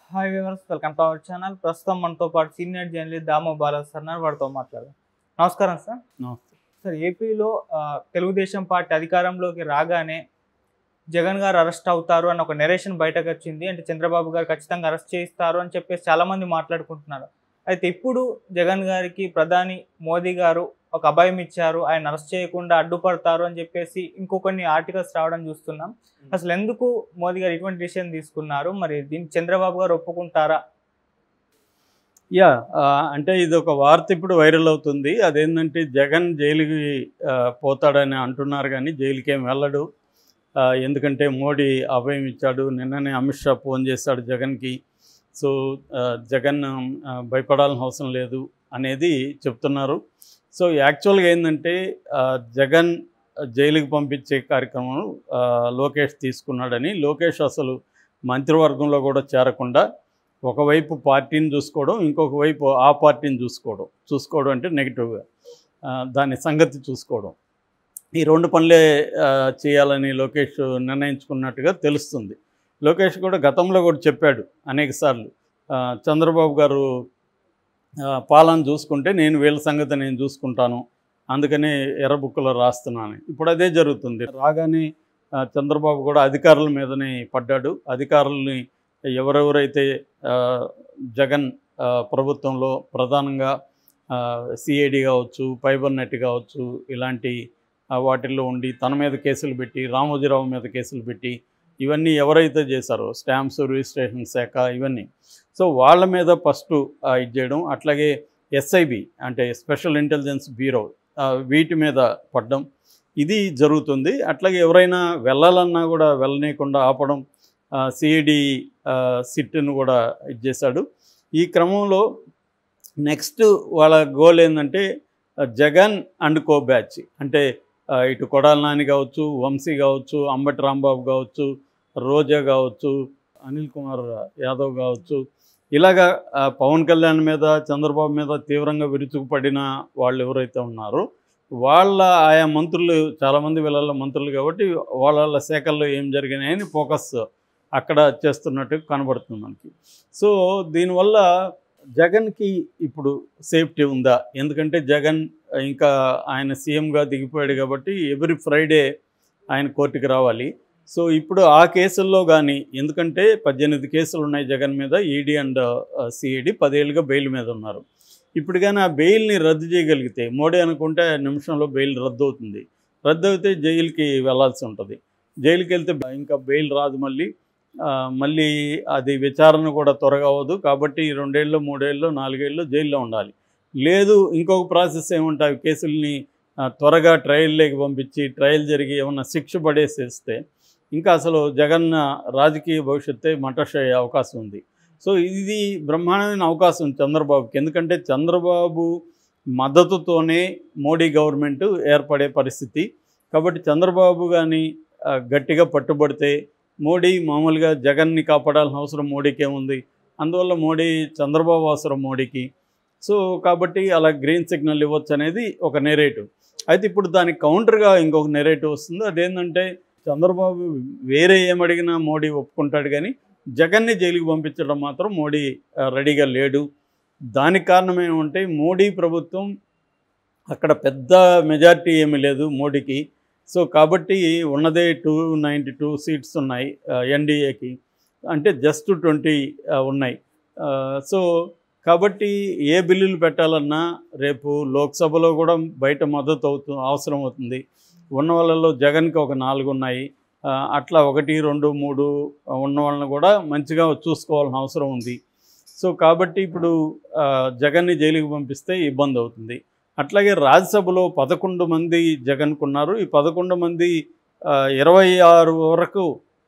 Hi viewers welcome to our channel ప్రస్తుతం మనతో పాటు senior journalist Damo Bala sir ఉన్నారు. వారితో మాట్లాడదాం నమస్కారం సార్ నమస్తే సార్ ఏపీలో ఆ, తెలుగుదేశం పార్టీ అధికారంలోకి రాగానే జగన్ గారు అరెస్ట్ అవుతారు అని ఒక నెరేషన్ బయటకు వచ్చింది అంటే చంద్రబాబు గారు ఖచ్చితంగా అరెస్ట్ చేయిస్తారు అని చెప్పేసి చాలా మంది మాట్లాడుకుంటున్నారు అయితే ఇప్పుడు జగన్ గారికి ప్రధాని మోదీ గారు ఒక అభయం ఇచ్చారు ఆయన అరెస్ట్ చేయకుండా అడ్డుపడతారు అని చెప్పేసి ఇంకొన్ని ఆర్టికల్స్ రావడం చూస్తున్నాం అసలు ఎందుకు మోదీ గారు ఇటువంటి డిసిషన్ తీసుకున్నారు మరి దీన్ని చంద్రబాబు గారు ఒప్పుకుంటారా యా ఆ, అంటే ఇది ఒక వార్త ఇప్పుడు వైరల్ అవుతుంది అదేంటంటే జగన్ జైలుకి ఆ, పోతాడని అంటున్నారు కానీ జైలుకి ఏం వెళ్ళడు ఆ, ఎందుకంటే మోడీ అభయం ఇచ్చాడు నిన్ననే అమిత్ షా ఫోన్ చేశాడు జగన్కి సో ఆ, జగన్ ఆ, భయపడాల్సిన అవసరం లేదు అనేది చెప్తున్నారు సో యాక్చువల్గా ఏంటంటే ఆ, జగన్ జైలుకి పంపించే కార్యక్రమం ఆ, లోకేష్ తీసుకున్నాడని లోకేష్ అసలు మంత్రివర్గంలో కూడా చేరకుండా ఒకవైపు పార్టీని చూసుకోవడం ఇంకొక వైపు ఆ పార్టీని చూసుకోవడం చూసుకోవడం అంటే నెగిటివ్గా ఆ, దాని సంగతి చూసుకోవడం ఈ రెండు పనులే ఆ, చేయాలని లోకేష్ నిర్ణయించుకున్నట్టుగా తెలుస్తుంది లోకేష్ కూడా గతంలో కూడా చెప్పాడు అనేకసార్లు ఆ, చంద్రబాబు గారు ఆ, పాలన చూసుకుంటే నేను వీళ్ళ సంగతి నేను చూసుకుంటాను అందుకనే ఎర్ర బుక్కులో రాస్తున్నాను ఇప్పుడు అదే జరుగుతుంది రాగానే ఆ, చంద్రబాబు కూడా అధికారుల మీదనే పడ్డాడు అధికారుల్ని ఎవరెవరైతే ఆ, జగన్ ఆ, ప్రభుత్వంలో ప్రధానంగా సిఐడి కావచ్చు ఫైబర్ నెట్ కావచ్చు ఇలాంటి ఆ, వాటిల్లో ఉండి తన మీద కేసులు పెట్టి రామోజీరావు మీద కేసులు పెట్టి ఇవన్నీ ఎవరైతే చేశారో స్టాంప్స్ రిజిస్ట్రేషన్ శాఖ ఇవన్నీ సో వాళ్ళ మీద ఫస్ట్ ఇది చేయడం అట్లాగే ఎస్ఐబి అంటే స్పెషల్ ఇంటెలిజెన్స్ బ్యూరో ఆ, వీటి మీద పడ్డం ఇది జరుగుతుంది అట్లాగే ఎవరైనా వెళ్ళాలన్నా కూడా వెళ్ళనీయకుండా ఆపడం సిఐడి సిట్ను కూడా ఇది చేశాడు ఈ క్రమంలో నెక్స్ట్ వాళ్ళ గోల్ ఏంటంటే ఆ, జగన్ అండ్ కో బ్యాచ్ అంటే ఆ, ఇటు కొడాల నాని కావచ్చు వంశీ కావచ్చు అంబటి రాంబాబు కావచ్చు రోజా కావచ్చు అనిల్ కుమార్ యాదవ్ కావచ్చు ఇలాగా ఆ, పవన్ కళ్యాణ్ మీద చంద్రబాబు మీద తీవ్రంగా విరుచుకుపడిన వాళ్ళు ఎవరైతే ఉన్నారో వాళ్ళ ఆయా మంత్రులు చాలామంది వీళ్ళ మంత్రులు కాబట్టి వాళ్ళ వాళ్ళ శాఖల్లో ఏం జరిగినాయని ఫోకస్ అక్కడ చేస్తున్నట్టు కనబడుతుంది మనకి సో దీనివల్ల జగన్కి ఇప్పుడు సేఫ్టీ ఉందా ఎందుకంటే జగన్ ఇంకా ఆయన సీఎంగా దిగిపోయాడు కాబట్టి ఎవ్రీ ఫ్రైడే ఆయన కోర్టుకి రావాలి సో ఇప్పుడు ఆ కేసుల్లో కానీ ఎందుకంటే పద్దెనిమిది కేసులు ఉన్నాయి జగన్ మీద ఈడీ అండ్ సిఐడి పదేళ్ళుగా బెయిల్ మీద ఉన్నారు ఇప్పుడు కానీ ఆ బెయిల్ని రద్దు చేయగలిగితే మోడీ అనుకుంటే నిమిషంలో బెయిల్ రద్దు అవుతుంది రద్దు అయితే జైలుకి వెళ్ళాల్సి ఉంటుంది జైలుకి వెళ్తే ఇంకా బెయిల్ రాదు మళ్ళీ ఆ, మళ్ళీ అది విచారణ కూడా త్వరగా అవ్వదు కాబట్టి ఈ రెండేళ్ళు మూడేళ్ళు నాలుగేళ్ళు జైల్లో ఉండాలి లేదు ఇంకొక ప్రాసెస్ ఏముంటాయి కేసుల్ని ఆ, త్వరగా ట్రయల్లోకి పంపించి ట్రయల్ జరిగి ఏమన్నా శిక్ష పడేసేస్తే ఇంకా అసలు జగన్ రాజకీయ భవిష్యత్తే మటష్ అయ్యే అవకాశం ఉంది సో ఇది బ్రహ్మాండమైన అవకాశం చంద్రబాబుకి ఎందుకంటే చంద్రబాబు మద్దతుతోనే మోడీ గవర్నమెంట్ ఏర్పడే పరిస్థితి కాబట్టి చంద్రబాబు కానీ గట్టిగా పట్టుబడితే మోడీ మామూలుగా జగన్ని కాపాడాల్సిన అవసరం మోడీకి ఏముంది అందువల్ల మోడీ చంద్రబాబు అవసరం మోడీకి సో కాబట్టి అలా గ్రీన్ సిగ్నల్ ఇవ్వచ్చు అనేది ఒక నెరేటివ్ అయితే ఇప్పుడు దానికి కౌంటర్గా ఇంకొక నెరేటివ్ వస్తుంది అదేంటంటే చంద్రబాబు వేరే ఏమడిగినా మోడీ ఒప్పుకుంటాడు కానీ జగన్ని జైలుకి పంపించడం మాత్రం మోడీ ఆ, రెడీగా లేడు దానికి కారణం ఏమంటే మోడీ ప్రభుత్వం అక్కడ పెద్ద మెజారిటీ ఏమీ లేదు మోడీకి సో కాబట్టి ఉన్నదే టూ నైంటీ టూ సీట్స్ ఉన్నాయి ఎన్డీఏకి అంటే జస్ట్ ట్వంటీ ఉన్నాయి ఆ, సో కాబట్టి ఏ బిల్లులు పెట్టాలన్నా రేపు లోక్సభలో కూడా బయట మద్దతు అవుతు అవసరం అవుతుంది ఉన్న వాళ్ళలో జగన్కి ఒక నాలుగు ఉన్నాయి ఆ, అట్లా ఒకటి రెండు మూడు ఉన్న వాళ్ళని కూడా మంచిగా చూసుకోవాల్సిన అవసరం ఉంది సో కాబట్టి ఇప్పుడు ఆ, జగన్ని జైలుకి పంపిస్తే ఇబ్బంది అవుతుంది అట్లాగే రాజ్యసభలో పదకొండు మంది జగన్కున్నారు ఈ పదకొండు మంది ఆ, ఇరవై ఆరు వరకు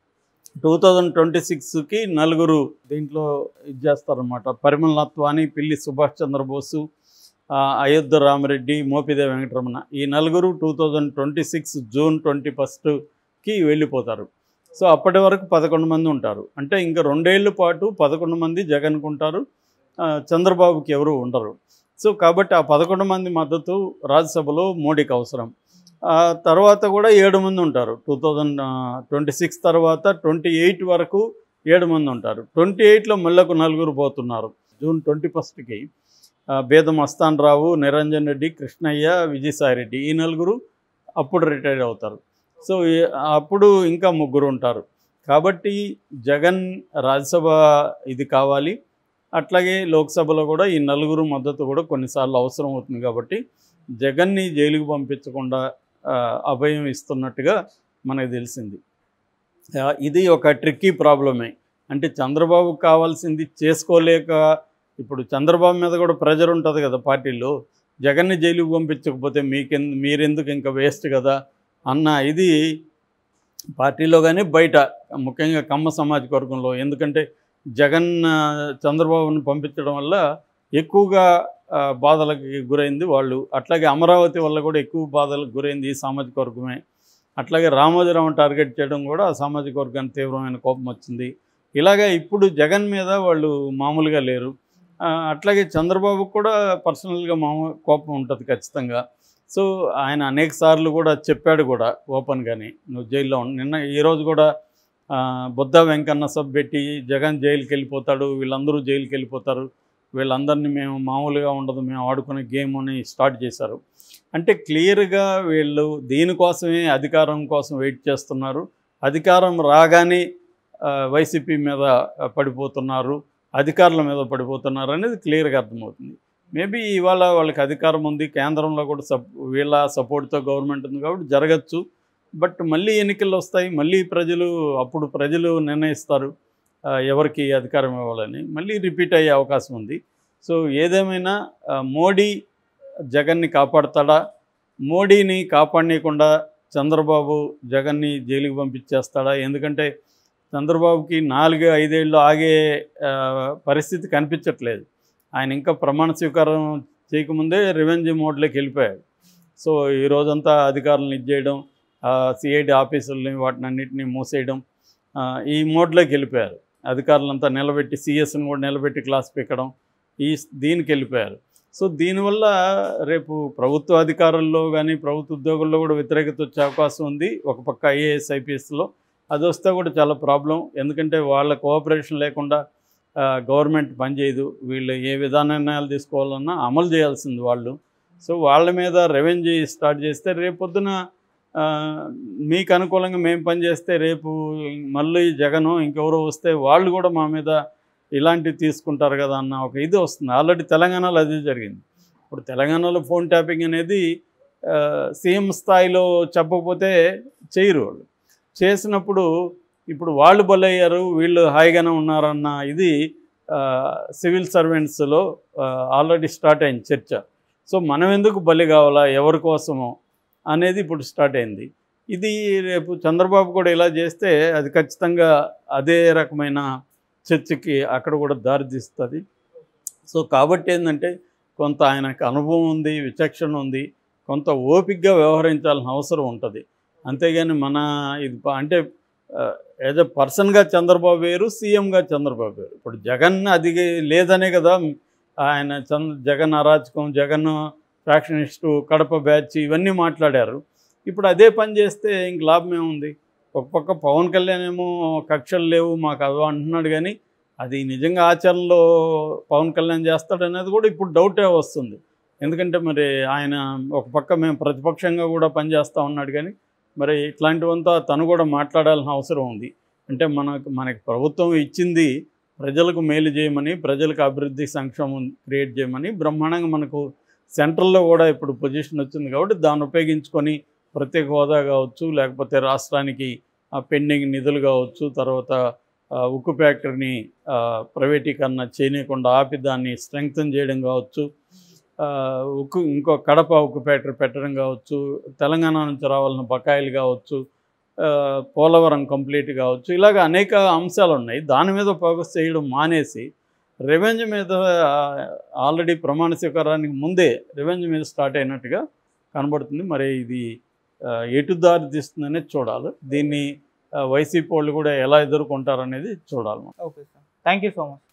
టూ థౌజండ్ ట్వంటీ సిక్స్కి నలుగురు దీంట్లో ఇది చేస్తారనమాట పరిమళ నత్వాని పిల్లి సుభాష్ చంద్రబోసు ఆ, అయోధ్య రామరెడ్డి మోపిదే వెంకటరమణ ఈ నలుగురు two thousand twenty six June twenty ఫస్ట్కి వెళ్ళిపోతారు సో అప్పటి వరకు పదకొండు మంది ఉంటారు అంటే ఇంకా రెండేళ్ల పాటు పదకొండు మంది జగన్కు ఉంటారు ఆ, చంద్రబాబుకి ఎవరు ఉండరు సో కాబట్టి ఆ పదకొండు మంది మద్దతు రాజ్యసభలో మోడీకి అవసరం ఆ తర్వాత కూడా ఏడు మంది ఉంటారు టూ థౌజండ్ ట్వంటీ సిక్స్ తర్వాత ట్వంటీ ఎయిట్ వరకు ఏడు మంది ఉంటారు ట్వంటీ ఎయిట్లో మళ్ళీ ఒక నలుగురు పోతున్నారు జూన్ ట్వంటీ ఫస్ట్కి బేదం అస్తాన్ రావు నిరంజన్ రెడ్డి కృష్ణయ్య విజయసాయి రెడ్డి ఈ నలుగురు అప్పుడు రిటైర్ అవుతారు సో ఈ- అప్పుడు ఇంకా ముగ్గురు ఉంటారు కాబట్టి జగన్ రాజ్యసభ ఇది కావాలి అట్లాగే లోక్సభలో కూడా ఈ నలుగురు మద్దతు కూడా కొన్నిసార్లు అవసరం అవుతుంది కాబట్టి జగన్ని జైలుకు పంపించకుండా ఆ, అభయం ఇస్తున్నట్టుగా మనకు తెలిసింది ఆ, ఇది ఒక ట్రిక్కీ ప్రాబ్లమే అంటే చంద్రబాబు కావాల్సింది చేసుకోలేక ఇప్పుడు చంద్రబాబు మీద కూడా ప్రెజర్ ఉంటుంది కదా పార్టీలో జగన్ని జైలుకు పంపించకపోతే మీకెందు మీరెందుకు ఇంకా వేస్ట్ కదా అన్న ఇది పార్టీలో కానీ బయట ముఖ్యంగా కమ్మ సమాజ వర్గంలో ఎందుకంటే జగన్ ఆ, చంద్రబాబుని పంపించడం వల్ల ఎక్కువగా ఆ, బాధలకు గురైంది వాళ్ళు అట్లాగే అమరావతి వల్ల కూడా ఎక్కువ బాధలకు గురైంది ఈ సామాజిక వర్గమే అట్లాగే రామోజీరావు టార్గెట్ చేయడం కూడా ఆ సామాజిక వర్గానికి తీవ్రమైన కోపం వచ్చింది ఇలాగే ఇప్పుడు జగన్ మీద వాళ్ళు మామూలుగా లేరు ఆ, అట్లాగే చంద్రబాబుకు కూడా పర్సనల్గా మామూ కోపం ఉంటుంది ఖచ్చితంగా సో ఆయన అనేక సార్లు కూడా చెప్పాడు కూడా ఓపెన్గానే నువ్వు జైల్లో ఉండు. నిన్న ఈరోజు కూడా ఆ, బుద్ధ వెంకన్న సబ్ పెట్టి జగన్ జైలుకి వెళ్ళిపోతాడు వీళ్ళందరూ జైలుకి వెళ్ళిపోతారు వీళ్ళందరినీ మేము మామూలుగా ఉండదు మేము ఆడుకునే గేమ్ అని స్టార్ట్ చేశారు అంటే క్లియర్గా వీళ్ళు దీనికోసమే అధికారం కోసం వెయిట్ చేస్తున్నారు అధికారం రాగానే ఆ, వైసీపీ మీద ఆ, పడిపోతున్నారు అధికారుల మీద పడిపోతున్నారు అనేది క్లియర్గా అర్థమవుతుంది మేబీ ఇవాళ వాళ్ళకి అధికారం ఉంది కేంద్రంలో కూడా సప్ వీళ్ళ సపోర్ట్తో గవర్నమెంట్ ఉంది కాబట్టి జరగచ్చు బట్ మళ్ళీ ఎన్నికలు వస్తాయి మళ్ళీ ప్రజలు అప్పుడు ప్రజలు నిర్ణయిస్తారు ఆ, ఎవరికి అధికారం ఇవ్వాలని మళ్ళీ రిపీట్ అయ్యే అవకాశం ఉంది సో ఏదేమైనా ఆ, మోడీ జగన్ని కాపాడతాడా మోడీని కాపాడనీయకుండా చంద్రబాబు జగన్ని జైలుకి పంపించేస్తాడా ఎందుకంటే చంద్రబాబుకి నాలుగు ఐదేళ్ళు ఆగే ఆ, పరిస్థితి కనిపించట్లేదు ఆయన ఇంకా ప్రమాణ స్వీకారం చేయకముందే రివెంజ్ మోడ్లోకి వెళ్ళిపోయాడు సో ఈ రోజంతా అధికారులను ఇచ్చేయడం సిఐడి ఆఫీసుల్ని వాటిని అన్నింటినీ మూసేయడం ఆ, ఈ మోడ్లోకి వెళ్ళిపోయారు అధికారులంతా నిలబెట్టి సిఎస్ని కూడా నిలబెట్టి క్లాస్ పీకడం ఈ దీనికి వెళ్ళిపోయారు సో దీనివల్ల రేపు ప్రభుత్వ అధికారుల్లో కానీ ప్రభుత్వ ఉద్యోగుల్లో కూడా వ్యతిరేకత వచ్చే అవకాశం ఉంది ఒక పక్క ఐఏఎస్ ఐపీఎస్లో అది వస్తే కూడా చాలా ప్రాబ్లం ఎందుకంటే వాళ్ళ కోఆపరేషన్ లేకుండా ఆ, గవర్నమెంట్ పనిచేయదు వీళ్ళు ఏ విధాన నిర్ణయాలు తీసుకోవాలన్నా అమలు చేయాల్సింది వాళ్ళు సో వాళ్ళ మీద రెవెన్యూ స్టార్ట్ చేస్తే రేపొద్దున ఆ, మీకు అనుకూలంగా మేము పనిచేస్తే రేపు మళ్ళీ జగను ఇంకెవరో వస్తే వాళ్ళు కూడా మా మీద ఇలాంటివి తీసుకుంటారు కదా అన్న ఒక ఇది వస్తుంది ఆల్రెడీ తెలంగాణలో అది జరిగింది ఇప్పుడు తెలంగాణలో ఫోన్ ట్యాపింగ్ అనేది ఆ, సీఎం స్థాయిలో చెప్పకపోతే చేయరు వాళ్ళు చేసినప్పుడు ఇప్పుడు వాళ్ళు బలయ్యారు వీళ్ళు హాయిగానే ఉన్నారన్న ఇది ఆ, సివిల్ సర్వెంట్స్లో ఆ, ఆల్రెడీ స్టార్ట్ అయింది చర్చ సో మనం ఎందుకు బలి కావాలా ఎవరి కోసమో అనేది ఇప్పుడు స్టార్ట్ అయింది ఇది రేపు చంద్రబాబు కూడా ఇలా చేస్తే అది ఖచ్చితంగా అదే రకమైన చర్చకి అక్కడ కూడా దారితీస్తుంది సో కాబట్టి ఏంటంటే కొంత ఆయనకు అనుభవం ఉంది విచక్షణ ఉంది కొంత ఓపికగా వ్యవహరించాల్సిన అవసరం ఉంటుంది అంతేగాని మన ఇది ప- అంటే యాజ్ ఎ పర్సన్గా చంద్రబాబు వేరు సీఎంగా చంద్రబాబు వేరు ఇప్పుడు జగన్ అది లేదనే కదా ఆయన చంద్ర జగన్ అరాచకం జగన్ ఫ్యాక్షనిస్టు కడప బ్యాచ్ ఇవన్నీ మాట్లాడారు ఇప్పుడు అదే పని చేస్తే ఇంక లాభం ఏముంది ఒక పక్క పవన్ కళ్యాణ్ ఏమో కక్షలు లేవు మాకు అవి అంటున్నాడు కానీ అది నిజంగా ఆచరణలో పవన్ కళ్యాణ్ చేస్తాడనేది కూడా ఇప్పుడు డౌటే వస్తుంది ఎందుకంటే మరి ఆయన ఒక పక్క మేము ప్రతిపక్షంగా కూడా పనిచేస్తూ ఉన్నాడు కానీ మరి ఇట్లాంటివంతా తను కూడా మాట్లాడాల్సిన అవసరం ఉంది అంటే మనకు మనకి ప్రభుత్వం ఇచ్చింది ప్రజలకు మేలు చేయమని ప్రజలకు అభివృద్ధి సంక్షేమం క్రియేట్ చేయమని బ్రహ్మాండంగా మనకు సెంట్రల్లో కూడా ఇప్పుడు పొజిషన్ వచ్చింది కాబట్టి దాన్ని ఉపయోగించుకొని ప్రత్యేక హోదా కావచ్చు లేకపోతే రాష్ట్రానికి ఆ పెండింగ్ నిధులు కావచ్చు తర్వాత ఆ, ఉక్కు ఫ్యాక్టరీని ఆ, ప్రైవేటీకరణ చేయనీయకుండా ఆపి దాన్ని స్ట్రెంగ్తన్ చేయడం కావచ్చు ఆ, ఉక్కు ఇంకో కడప ఉక్కు ఫ్యాక్టరీ పెట్టడం కావచ్చు తెలంగాణ నుంచి రావాల్సిన బకాయిలు కావచ్చు ఆ, పోలవరం కంప్లీట్ కావచ్చు ఇలాగ అనేక అంశాలు ఉన్నాయి దాని మీద ఫోకస్ చేయడం మానేసి రెవెన్యూ మీద ఆల్రెడీ ప్రమాణ స్వీకారానికి ముందే రెవెన్యూ మీద స్టార్ట్ అయినట్టుగా కనబడుతుంది మరి ఇది ఆ, ఎటు దారి తీస్తుందనేది చూడాలి దీన్ని ఆ, వైసీపీ వాళ్ళు కూడా ఎలా ఎదుర్కొంటారనేది చూడాలి okay sir thank you so much